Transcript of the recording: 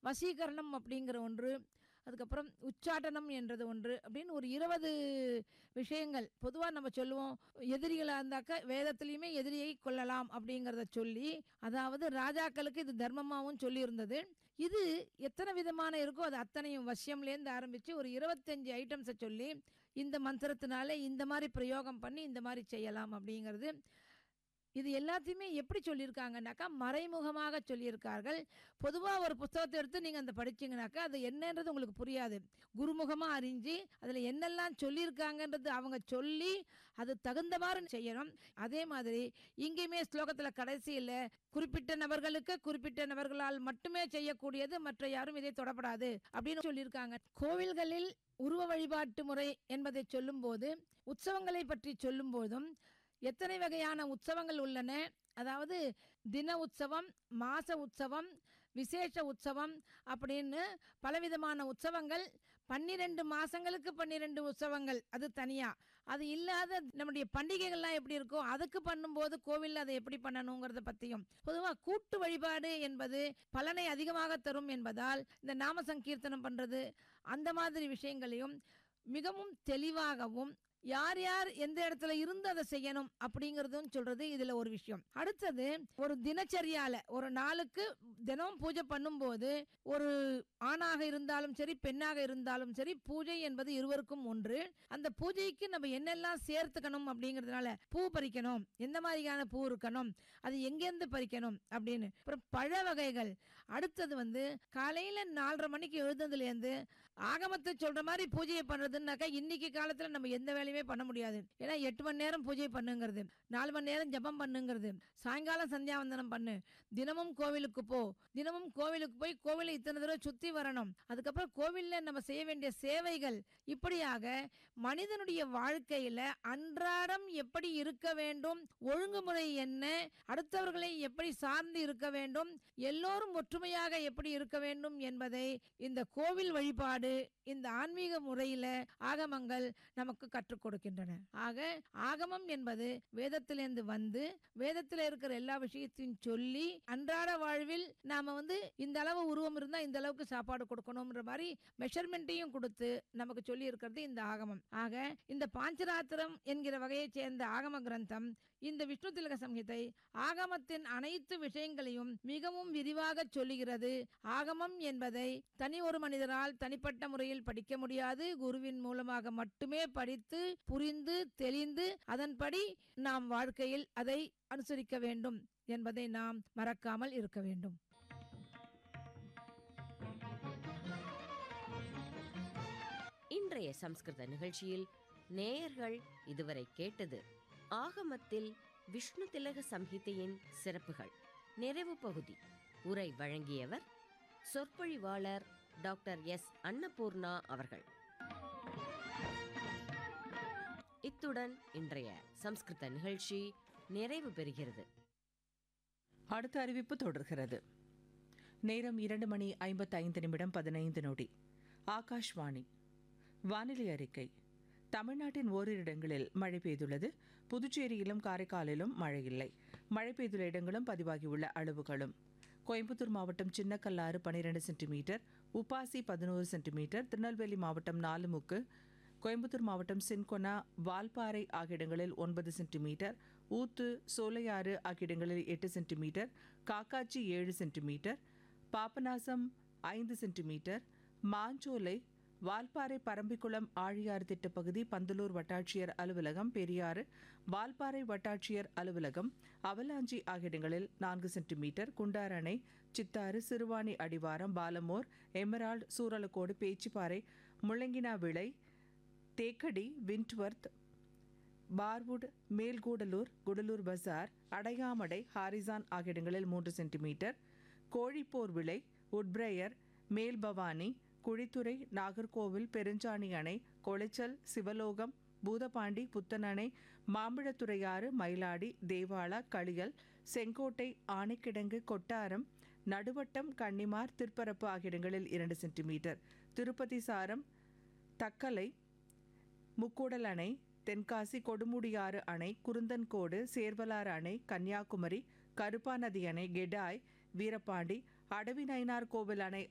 வசீகரணம் அப்படிங்கிற ஒன்று அதுக்கப்புறம் உச்சாட்டனம் என்றது ஒன்று அப்படின்னு ஒரு இருபது விஷயங்கள் பொதுவாக நம்ம சொல்லுவோம் எதிரிகளாக இருந்தாக்க வேதத்திலையுமே எதிரியை கொள்ளலாம் அப்படிங்கிறத சொல்லி அதாவது ராஜாக்களுக்கு இது தர்மமாகவும் சொல்லியிருந்தது இது எத்தனை விதமான இருக்கோ அது அத்தனையும் வசியம்லேருந்து ஆரம்பித்து ஒரு இருபத்தஞ்சு ஐட்டம்ஸை சொல்லி இந்த மந்திரத்தினால இந்த மாதிரி பிரயோகம் பண்ணி இந்த மாதிரி செய்யலாம் அப்படிங்கிறது இது எல்லாத்தையுமே எப்படி சொல்லியிருக்காங்கனாக்கா மறைமுகமாக சொல்லியிருக்கார்கள் பொதுவாக ஒரு புத்தகத்தை எடுத்து நீங்கள் அந்த படிச்சீங்கனாக்கா அது என்னன்றது உங்களுக்கு புரியாது குருமுகமாக அறிஞ்சு அதில் என்னெல்லாம் சொல்லியிருக்காங்கன்றது அவங்க சொல்லி அது தகுந்த மாதிரி செய்யணும் அதே மாதிரி இங்கேயுமே ஸ்லோகத்தில் கடைசியில் குறிப்பிட்ட நபர்களுக்கு குறிப்பிட்ட நபர்களால் மட்டுமே செய்யக்கூடியது மற்ற யாரும் இதை தொடப்படாது அப்படின்னு சொல்லியிருக்காங்க கோவில்களில் உருவ வழிபாட்டு முறை என்பதை சொல்லும்போது உற்சவங்களை பற்றி சொல்லும்போதும் எத்தனை வகையான உற்சவங்கள் உள்ளன அதாவது தின உற்சவம் மாச உற்சவம் விசேஷ உற்சவம் அப்படின்னு பலவிதமான உற்சவங்கள் பன்னிரெண்டு மாசங்களுக்கு பன்னிரெண்டு உற்சவங்கள் அது தனியா அது இல்லாத நம்முடைய பண்டிகைகள்லாம் எப்படி இருக்கோ அதுக்கு பண்ணும்போது கோவிலில் அதை எப்படி பண்ணணுங்கிறத பற்றியும் பொதுவாக கூட்டு வழிபாடு என்பது பலனை அதிகமாக தரும் என்பதால் இந்த நாம சங்கீர்த்தனம் பண்ணுறது அந்த மாதிரி விஷயங்களையும் மிகவும் தெளிவாகவும் யார் யார் எந்த இடத்துல இருந்து அதை செய்யணும் அப்படிங்கறதும் சொல்றது இதுல ஒரு விஷயம் அடுத்தது ஒரு தினச்சரியால ஒரு நாளுக்கு தினமும் பூஜை பண்ணும்போது ஒரு ஆணாக இருந்தாலும் சரி பெண்ணாக இருந்தாலும் சரி பூஜை என்பது இருவருக்கும் ஒன்று அந்த பூஜைக்கு நம்ம என்னெல்லாம் சேர்த்துக்கணும் அப்படிங்கிறதுனால பூ பறிக்கணும் எந்த மாதிரியான பூ இருக்கணும் அது எங்கேருந்து பறிக்கணும் அப்படின்னு அப்புறம் பழ வகைகள் அடுத்தது வந்து காலையில நாலரை மணிக்கு எழுந்ததுலேருந்து ஆகமத்தை சொல்ற மாதிரி பூஜையை பண்றதுன்னாக்கா இன்னைக்கு காலத்துல நம்ம எந்த வேலையுமே பண்ண முடியாது ஏன்னா எட்டு மணி நேரம் பூஜை பண்ணுங்கிறது நாலு மணி நேரம் ஜபம் பண்ணுங்கிறது சாயங்காலம் சந்தியாவந்தனம் பண்ணு தினமும் கோவிலுக்கு போ தினமும் கோவிலுக்கு போய் கோவிலை இத்தனை தடவை சுத்தி வரணும் அதுக்கப்புறம் கோவில்ல நம்ம செய்ய வேண்டிய சேவைகள் இப்படியாக மனிதனுடைய வாழ்க்கையில அன்றாடம் எப்படி இருக்க வேண்டும் ஒழுங்குமுறை என்ன அடுத்தவர்களை எப்படி சார்ந்து இருக்க வேண்டும் எல்லோரும் ஒற்றுமையாக எப்படி இருக்க வேண்டும் என்பதை இந்த கோவில் வழிபாடு இந்த ஆன்மீக முறையில ஆகமங்கள் நமக்கு கற்றுக் கொடுக்கின்றன ஆக ஆகமம் என்பது வேதத்திலிருந்து வந்து வேதத்தில் இருக்கிற எல்லா விஷயத்தையும் சொல்லி அன்றாட வாழ்வில் நாம வந்து இந்த அளவு உருவம் இருந்தா இந்த அளவுக்கு சாப்பாடு கொடுக்கணும்ன்ற மாதிரி மெஷர்மெண்ட்டையும் கொடுத்து நமக்கு சொல்லி இருக்கிறது இந்த ஆகமம் ஆக இந்த பாஞ்சராத்திரம் என்கிற வகையைச் சேர்ந்த ஆகம கிரந்தம் இந்த விஷ்ணு திலக சம்ஹிதை ஆகமத்தின் அனைத்து விஷயங்களையும் மிகவும் விரிவாக சொல்லுகிறது ஆகமம் என்பதை தனி ஒரு மனிதரால் தனிப்பட்ட முறையில் படிக்க முடியாது குருவின் மூலமாக மட்டுமே படித்து புரிந்து தெளிந்து அதன்படி நாம் வாழ்க்கையில் அதை அனுசரிக்க வேண்டும் என்பதை நாம் மறக்காமல் இருக்க வேண்டும் இன்றைய சம்ஸ்கிருத நிகழ்ச்சியில் நேயர்கள் இதுவரை கேட்டது ஆகமத்தில் விஷ்ணு திலக சம்ஹிதையின் சிறப்புகள் நிறைவு பகுதி உரை வழங்கியவர் சொற்பொழிவாளர் டாக்டர் எஸ் அன்னபூர்ணா அவர்கள் இத்துடன் இன்றைய சம்ஸ்கிருத நிகழ்ச்சி நிறைவு பெறுகிறது அடுத்த அறிவிப்பு தொடர்கிறது நேரம் இரண்டு மணி ஐம்பத்தைந்து நிமிடம் பதினைந்து நொடி ஆகாஷ்வாணி வானிலை அறிக்கை தமிழ்நாட்டின் ஓரிரு இடங்களில் மழை பெய்துள்ளது புதுச்சேரியிலும் காரைக்காலிலும் மழை இல்லை மழை பெய்துள்ள இடங்களும் பதிவாகியுள்ள அளவுகளும் கோயம்புத்தூர் மாவட்டம் சின்னக்கல்லாறு பன்னிரெண்டு சென்டிமீட்டர் உப்பாசி பதினோரு சென்டிமீட்டர் திருநெல்வேலி மாவட்டம் நாலுமுக்கு கோயம்புத்தூர் மாவட்டம் சின்கொனா வால்பாறை ஆகிய இடங்களில் ஒன்பது சென்டிமீட்டர் ஊத்து சோலையாறு ஆகிய இடங்களில் எட்டு சென்டிமீட்டர் காக்காச்சி ஏழு சென்டிமீட்டர் பாபநாசம் ஐந்து சென்டிமீட்டர் மாஞ்சோலை வால்பாறை பரம்பிக்குளம் ஆழியாறு திட்டப்பகுதி பந்தலூர் வட்டாட்சியர் அலுவலகம் பெரியாறு வால்பாறை வட்டாட்சியர் அலுவலகம் அவலாஞ்சி ஆகிய இடங்களில் நான்கு சென்டிமீட்டர் குண்டார் அணை சித்தாறு சிறுவாணி அடிவாரம் Balamore emerald Suralacode Pechiparai Mullanginavilai Thekkady Windworth Parwood Melkudalur Gudalur Bazaar Adayamadai Harrison ஆகிய இடங்களில் மூன்று சென்டிமீட்டர் கோழிப்போர் விளை உட்பிரயர் மேல்பவானி குழித்துறை நாகர்கோவில் பெருஞ்சாணி அணை கொளைச்சல் சிவலோகம் பூதபாண்டி புத்தனணை மாம்பழத்துறையாறு மயிலாடி தேவாலா களியல் செங்கோட்டை ஆனைக்கிடங்கு கொட்டாரம் நடுவட்டம் கன்னிமார் திருப்பரப்பு ஆகிய இடங்களில் இரண்டு சென்டிமீட்டர் திருப்பதி சாரம் தக்கலை முக்கூடல் அணை தென்காசி கொடுமுடியாறு அணை குருந்தன்கோடு சேர்வலாறு அணை கன்னியாகுமரி கருப்பாநதி அணை கெடாய் வீரபாண்டி அடவி நயினார் கோவில் அணை